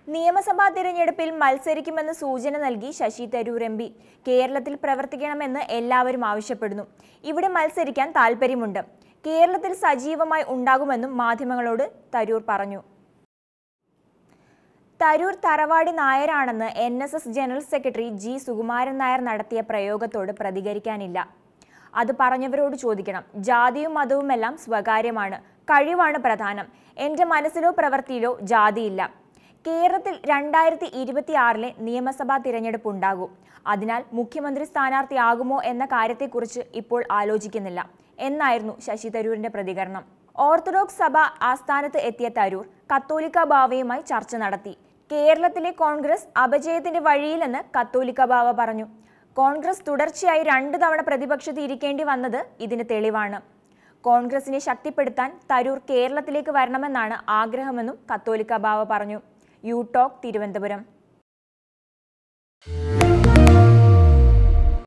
നിയമസഭാ തിരഞ്ഞെടുപ്പിൽ മത്സരിക്കുമെന്ന് സൂചന നൽകി ശശി തരൂർ എം പി കേരളത്തിൽ പ്രവർത്തിക്കണമെന്ന് എല്ലാവരും ആവശ്യപ്പെടുന്നു ഇവിടെ മത്സരിക്കാൻ താൽപ്പര്യമുണ്ട് കേരളത്തിൽ സജീവമായി ഉണ്ടാകുമെന്നും മാധ്യമങ്ങളോട് തരൂർ പറഞ്ഞു തരൂർ തറവാടി നായരാണെന്ന് N S S general secretary G Sukumaran Nair നടത്തിയ പ്രയോഗത്തോട് പ്രതികരിക്കാനില്ല അത് പറഞ്ഞവരോട് ചോദിക്കണം ജാതിയും മതവുമെല്ലാം സ്വകാര്യമാണ് കഴിവാണ് പ്രധാനം എൻ്റെ മനസ്സിലോ പ്രവൃത്തിയിലോ ജാതിയില്ല കേരളത്തിൽ രണ്ടായിരത്തി ഇരുപത്തി ആറിലെ നിയമസഭാ തിരഞ്ഞെടുപ്പ് ഉണ്ടാകും അതിനാൽ മുഖ്യമന്ത്രി സ്ഥാനാർത്ഥിയാകുമോ എന്ന കാര്യത്തെക്കുറിച്ച് ഇപ്പോൾ ആലോചിക്കുന്നില്ല എന്നായിരുന്നു ശശി തരൂരിന്റെ പ്രതികരണം ഓർത്തഡോക്സ് സഭ ആസ്ഥാനത്ത് എത്തിയ തരൂർ കത്തോലിക്ക ബാവയുമായി ചർച്ച നടത്തി കേരളത്തിലെ കോൺഗ്രസ് അപജയത്തിന്റെ വഴിയിലെന്ന് കത്തോലിക്ക ബാവ പറഞ്ഞു കോൺഗ്രസ് തുടർച്ചയായി രണ്ടു തവണ പ്രതിപക്ഷത്ത് ഇരിക്കേണ്ടി വന്നത് ഇതിന് തെളിവാണ് കോൺഗ്രസിനെ ശക്തിപ്പെടുത്താൻ തരൂർ കേരളത്തിലേക്ക് വരണമെന്നാണ് ആഗ്രഹമെന്നും കത്തോലിക്ക ബാവ പറഞ്ഞു യു ടോക്ക് തിരുവനന്തപുരം